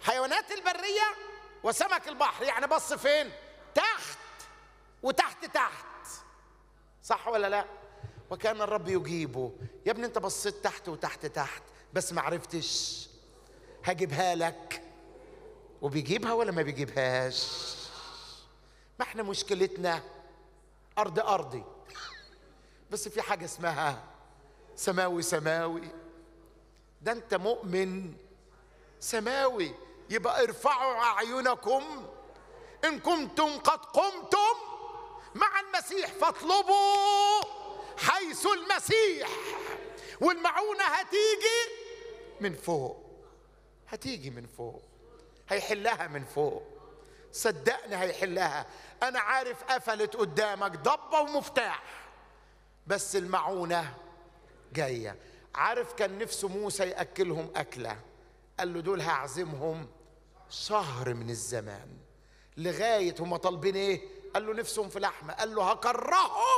حيوانات البريه وسمك البحر يعني بص فين تحت وتحت تحت صح ولا لا وكان الرب يجيبه يا ابني انت بصيت تحت وتحت تحت بس ما عرفتش هجيبها لك وبيجيبها ولا ما بيجيبهاش ما احنا مشكلتنا ارض ارضي بس في حاجه اسمها سماوي سماوي ده انت مؤمن سماوي يبقى ارفعوا اعينكم ان كنتم قد قمتم مع المسيح فاطلبوا حيث المسيح والمعونه هتيجي من فوق هتيجي من فوق هيحلها من فوق صدقني هيحلها انا عارف قفلت قدامك ضبه ومفتاح بس المعونه جايه عارف كان نفسه موسى ياكلهم اكله قال له دول هعزمهم شهر من الزمان لغايه هم طالبين ايه قال له نفسهم في لحمه قال له هكرههم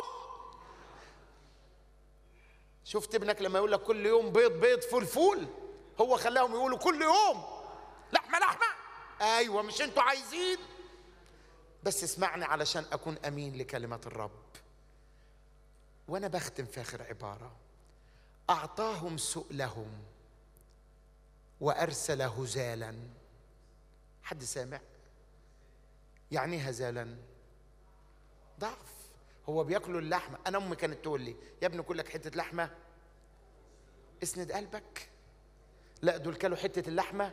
شفت ابنك لما يقول لك كل يوم بيض بيض فول فول هو خلاهم يقولوا كل يوم لحمه لحمه ايوه مش انتوا عايزين بس اسمعني علشان اكون امين لكلمه الرب وانا بختم في اخر عباره اعطاهم سؤلهم وارسل هزالا حد سامع يعني ايه هزالا ضعف هو بياكلوا اللحمه انا امي كانت تقول لي يا ابني كلك حته لحمه اسند قلبك لا دول كلوا حته اللحمه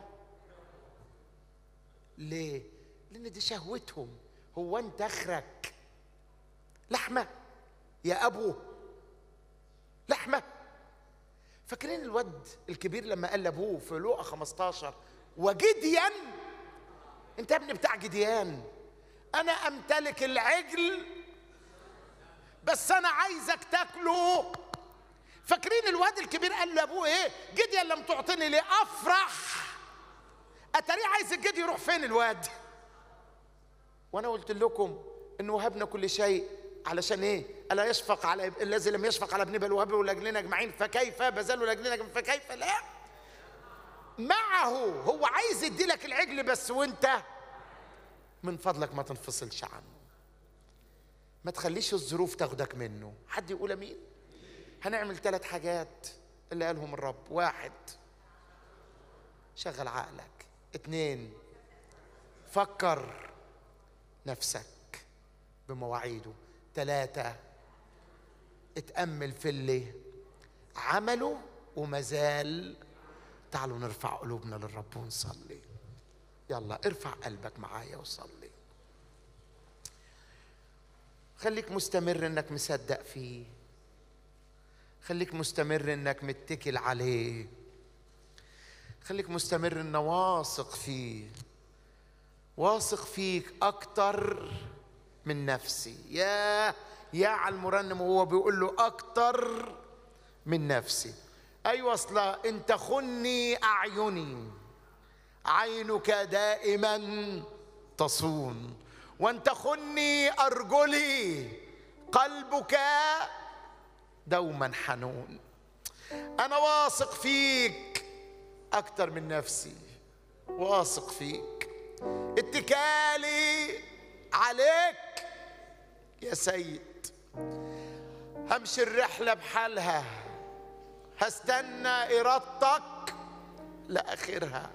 ليه لان دي شهوتهم هو انت اخرك لحمه يا ابو لحمه فاكرين الواد الكبير لما قال لابوه في لوقا 15 وجديا انت يا ابني بتاع جديان انا امتلك العجل بس انا عايزك تاكله فاكرين الواد الكبير قال لابوه ايه جديا لم تعطيني ليه افرح اتاريه عايز الجدي يروح فين الواد وانا قلت لكم انه وهبنا كل شيء علشان ايه الا يشفق على الذي لم يشفق على ابن بل وهبه لاجلنا اجمعين فكيف بذلوا لاجلنا فكيف لا معه هو عايز يديلك العجل بس وانت من فضلك ما تنفصلش عنه ما تخليش الظروف تاخدك منه حد يقول امين هنعمل ثلاث حاجات اللي قالهم الرب واحد شغل عقلك اتنين فكر نفسك بمواعيده ثلاثة اتأمل في اللي عمله ومازال تعالوا نرفع قلوبنا للرب ونصلي يلا ارفع قلبك معايا وصلي خليك مستمر انك مصدق فيه خليك مستمر انك متكل عليه خليك مستمر ان واثق فيه واثق فيك اكتر من نفسي يا يا على المرنم وهو بيقول له اكتر من نفسي ايوه اصلا انت خني اعيني عينك دائما تصون وانت خني ارجلي قلبك دوما حنون انا واثق فيك اكتر من نفسي واثق فيك اتكالي عليك يا سيد همشي الرحله بحالها هستنى ارادتك لاخرها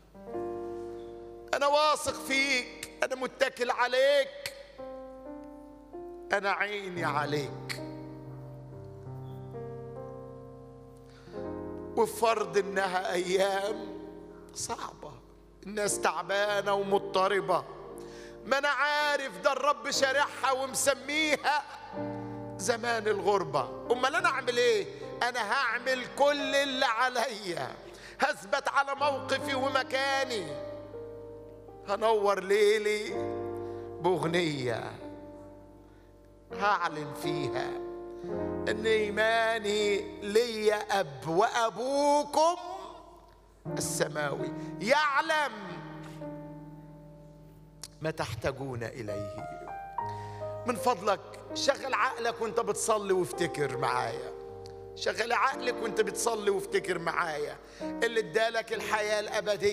انا واثق فيك انا متكل عليك انا عيني عليك وفرض انها ايام صعبه الناس تعبانه ومضطربه ما انا عارف ده الرب شارحها ومسميها زمان الغربه امال انا اعمل ايه انا هعمل كل اللي عليا هثبت على موقفي ومكاني هنور ليلي باغنيه هعلن فيها ان ايماني ليا اب وابوكم السماوي يعلم ما تحتاجون اليه من فضلك شغل عقلك وانت بتصلي وافتكر معايا شغل عقلك وانت بتصلي وافتكر معايا اللي ادالك الحياه الابديه